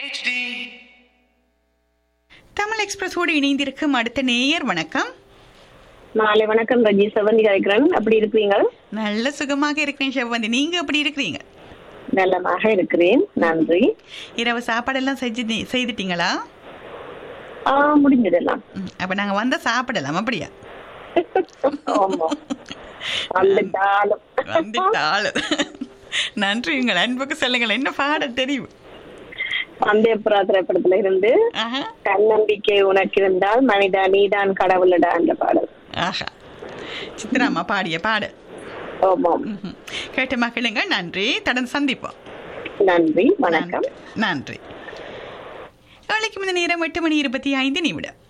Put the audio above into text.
HD Tamil எக்ஸ்பிரஸோடு இணைந்திருக்கும் அடுத்த நேயர் வணக்கம் மாலை வணக்கம் ரஜி செவந்தி கலைக்கிறன் அப்படி இருக்கிறீங்க நல்ல சுகமாக இருக்கிறேன் செவ்வந்தி நீங்க எப்படி இருக்கிறீங்க நல்லமாக இருக்கிறேன் நன்றி இரவு சாப்பாடெல்லாம் செஞ்சு செய்துட்டீங்களா ஆ முடிஞ்சதெல்லாம் ம், அப்ப நாங்க வந்த சாப்பிடலாம் அப்படியா ஆமா வந்துட்டாலும் வந்துட்டாள் நன்றி உங்கள் அன்புக்கு சொல்லுங்கள் என்ன பாட தெரியும் சந்தேகப்புறா திரைப்படத்துல இருந்து ஆஹா தன்னம்பிக்கை உனக்கு இருந்தால் மனிதா நீதான் கடவுளடா அந்த பாடல் ஆஹா சித்ராமா பாடிய பாடு ஆமாம் ம்ஹும். கேட்ட மக்களுங்க நன்றி தொடர்ந்து சந்திப்போம் நன்றி வணக்கம் நன்றி நாளைக்கு இந்த நேரம் எட்டு மணி இருபத்தி ஐந்து நிமிடம்